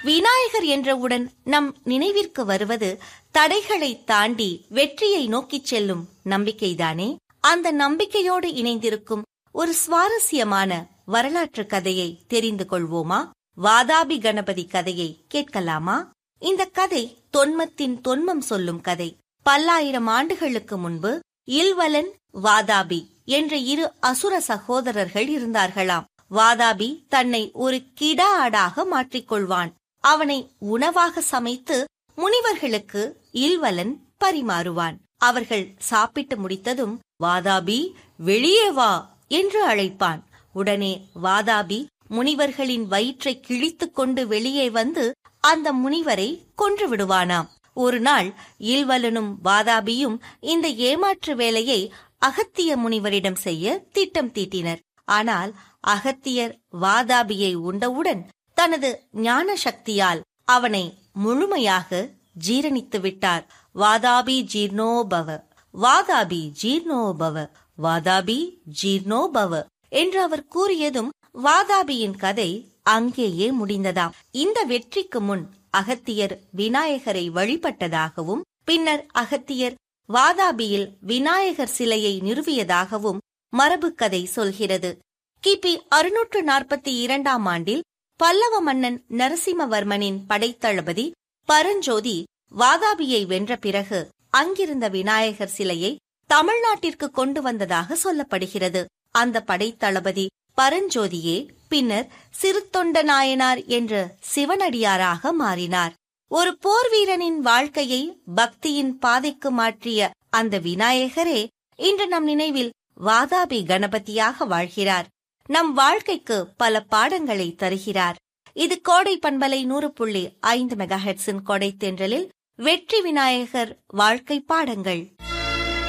விநாயகர் என்றவுடன் நம் நினைவிற்கு வருவது தடைகளை தாண்டி வெற்றியை நோக்கிச் செல்லும் நம்பிக்கைதானே அந்த நம்பிக்கையோடு இணைந்திருக்கும் ஒரு சுவாரஸ்யமான வரலாற்று கதையை தெரிந்து கொள்வோமா வாதாபி கணபதி கதையை கேட்கலாமா இந்த கதை தொன்மத்தின் தொன்மம் சொல்லும் கதை பல்லாயிரம் ஆண்டுகளுக்கு முன்பு இல்வலன் வாதாபி என்ற இரு அசுர சகோதரர்கள் இருந்தார்களாம் வாதாபி தன்னை ஒரு கிடா ஆடாக மாற்றிக்கொள்வான் அவனை உணவாக சமைத்து முனிவர்களுக்கு இல்வலன் பரிமாறுவான் அவர்கள் சாப்பிட்டு முடித்ததும் வாதாபி வெளியே வா என்று அழைப்பான் உடனே வாதாபி முனிவர்களின் வயிற்றை கிழித்துக் கொண்டு வெளியே வந்து அந்த முனிவரை கொன்று விடுவானாம் ஒரு நாள் இல்வலனும் வாதாபியும் இந்த ஏமாற்று வேலையை அகத்திய முனிவரிடம் செய்ய திட்டம் தீட்டினர் ஆனால் அகத்தியர் வாதாபியை உண்டவுடன் தனது ஞான சக்தியால் அவனை முழுமையாக ஜீரணித்து விட்டார் வாதாபி ஜீர்ணோபவ வாதாபி ஜீர்ணோபவ வாதாபி ஜீர்ணோபவ என்று அவர் கூறியதும் வாதாபியின் கதை அங்கேயே முடிந்ததாம் இந்த வெற்றிக்கு முன் அகத்தியர் விநாயகரை வழிபட்டதாகவும் பின்னர் அகத்தியர் வாதாபியில் விநாயகர் சிலையை நிறுவியதாகவும் மரபு கதை சொல்கிறது கிபி அறுநூற்று நாற்பத்தி இரண்டாம் ஆண்டில் பல்லவ மன்னன் நரசிம்மவர்மனின் படைத்தளபதி பரஞ்சோதி வாதாபியை வென்ற பிறகு அங்கிருந்த விநாயகர் சிலையை தமிழ்நாட்டிற்கு கொண்டு வந்ததாக சொல்லப்படுகிறது அந்த படைத்தளபதி பரஞ்சோதியே பின்னர் சிறுத்தொண்ட நாயனார் என்ற சிவனடியாராக மாறினார் ஒரு போர் வீரனின் வாழ்க்கையை பக்தியின் பாதைக்கு மாற்றிய அந்த விநாயகரே இன்று நம் நினைவில் வாதாபி கணபதியாக வாழ்கிறார் நம் வாழ்க்கைக்கு பல பாடங்களை தருகிறார் இது கோடை பண்பலை நூறு புள்ளி ஐந்து மெகாஹெட்ஸின் கொடை தென்றலில் வெற்றி விநாயகர் வாழ்க்கை பாடங்கள்